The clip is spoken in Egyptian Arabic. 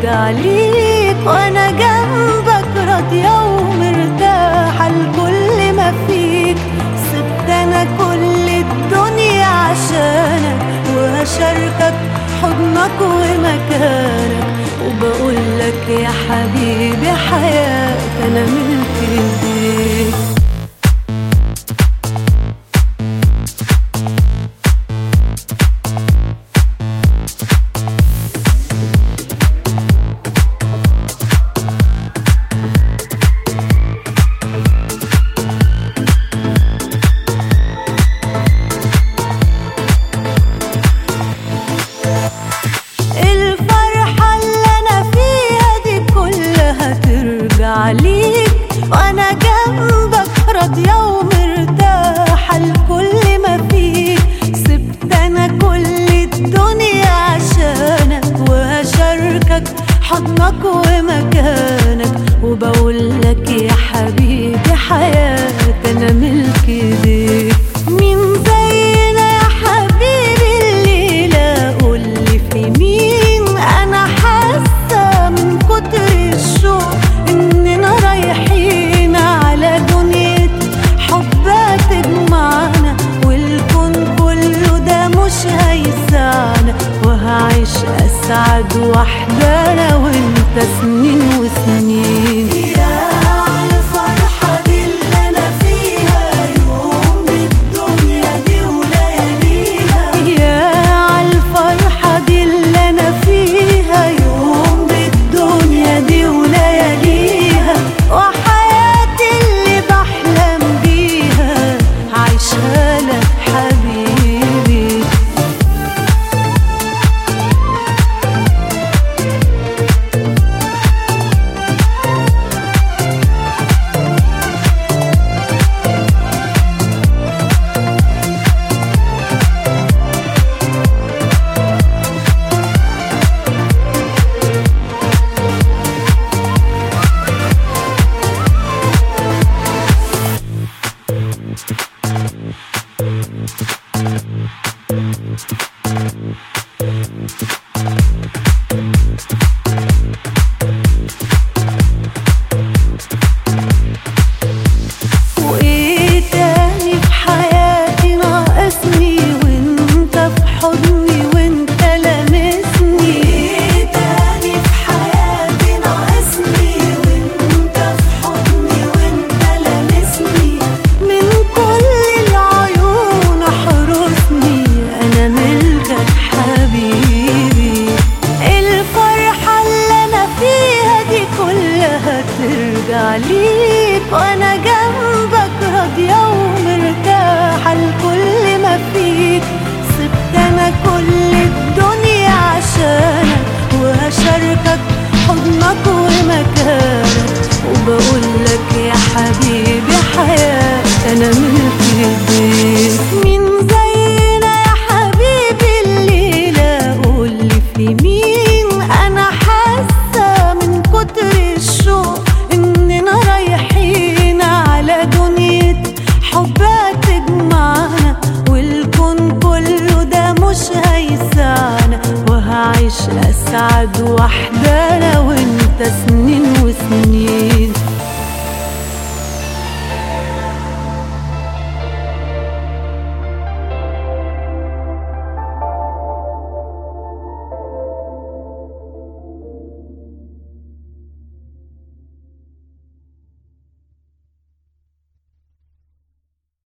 هترجع ليك وانا جنبك راضية ومرتاحة لكل ما فيك سبت انا كل الدنيا عشانك وهشاركك حضنك ومكانك وبقول لك يا حبيبي حياتي انا ملك ايديك الفرحة اللي أنا فيها دي كلها ترجع ليك وأنا جنبك راضية ومرتاحة لكل ما فيك سبت أنا كل الدنيا عشانك وهشاركك حضنك ومكانك وبقول لك يا حبيبي حياتي أنا ملك ايديك مين زينا يا حبيبي الليلة قولي في مين أنا حاسة من كتر الشوق إننا رايحين على دنيا حب تجمعنا والكون كله ده مش هيسعنا وهعيش أسعد وحدة أنا وأنت سنين وسنين يا على الفرحة دي اللي أنا فيها يوم بالدنيا دي ولياليها يا على الفرحة دي اللي أنا فيها يوم بالدنيا دي ولياليها وحياتي اللي بحلم بيها عايشها لك حبيبي وايه تاني في حياتي ناقصني وانت في حضني وانت لامسني وايه تاني في حياتي ناقصني وانت في حضني وانت لامسني من كل العيون احرسني انا ملكك حبيبي الفرحة اللي انا فيها دي كلها ترجع ليك وانا جنبك راضية ومرتاحة لكل ما فيك سبت انا كل الدنيا عشانك وهشاركك حضنك ومكانك وبقول لك يا حبيبي حياتي انا ملك ايديك مين زينا يا حبيبي الليلة قولي في مين انا حاسة من كتر الشوق اننا رايحين على دنيا حب تجمعنا والكون كله ده مش هيسعنا وهعيش اسعد وحدة انا وانت سنين